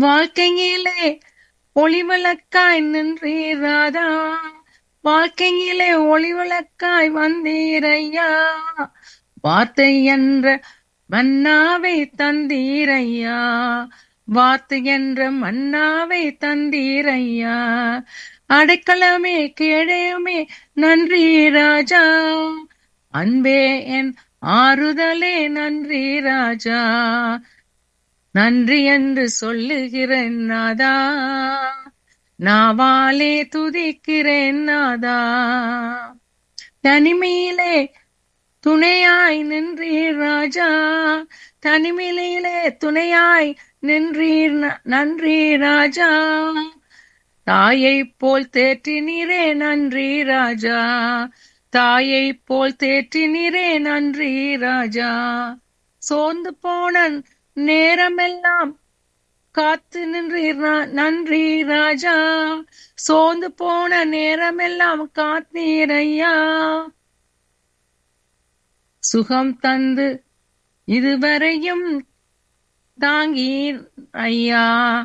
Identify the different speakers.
Speaker 1: வாழ்க்கையிலே ஒளிவிளக்காய் நின்றீராதா வாழ்க்கையிலே ஒளிவிளக்காய் வந்தீரையா வார்த்தை என்ற மன்னாவை தந்தீரையா வார்த்தை என்ற மன்னாவை தந்தீரையா அடைக்கலமே கேடயமே நன்றி ராஜா அன்பே என் ஆறுதலே நன்றி ராஜா நன்றி என்று சொல்லுகிறேன் நாதா நாவாலே துதிக்கிறேன் நாதா தனிமையிலே துணையாய் நின்றீர் ராஜா தனிமையிலே துணையாய் நின்றீர் ந- நன்றி ராஜா தாயை போல் தேற்றினீரே நன்றி ராஜா தாயை போல் தேற்றினீரே நன்றி ராஜா சோர்ந்து போன நேரமெல்லாம் காத்து நின்றீர் நா- நன்றி ராஜா சோர்ந்து போன நேரமெல்லாம் காத்தீரையா சுகம் தந்து இதுவரையும் தாங்கி ஐயா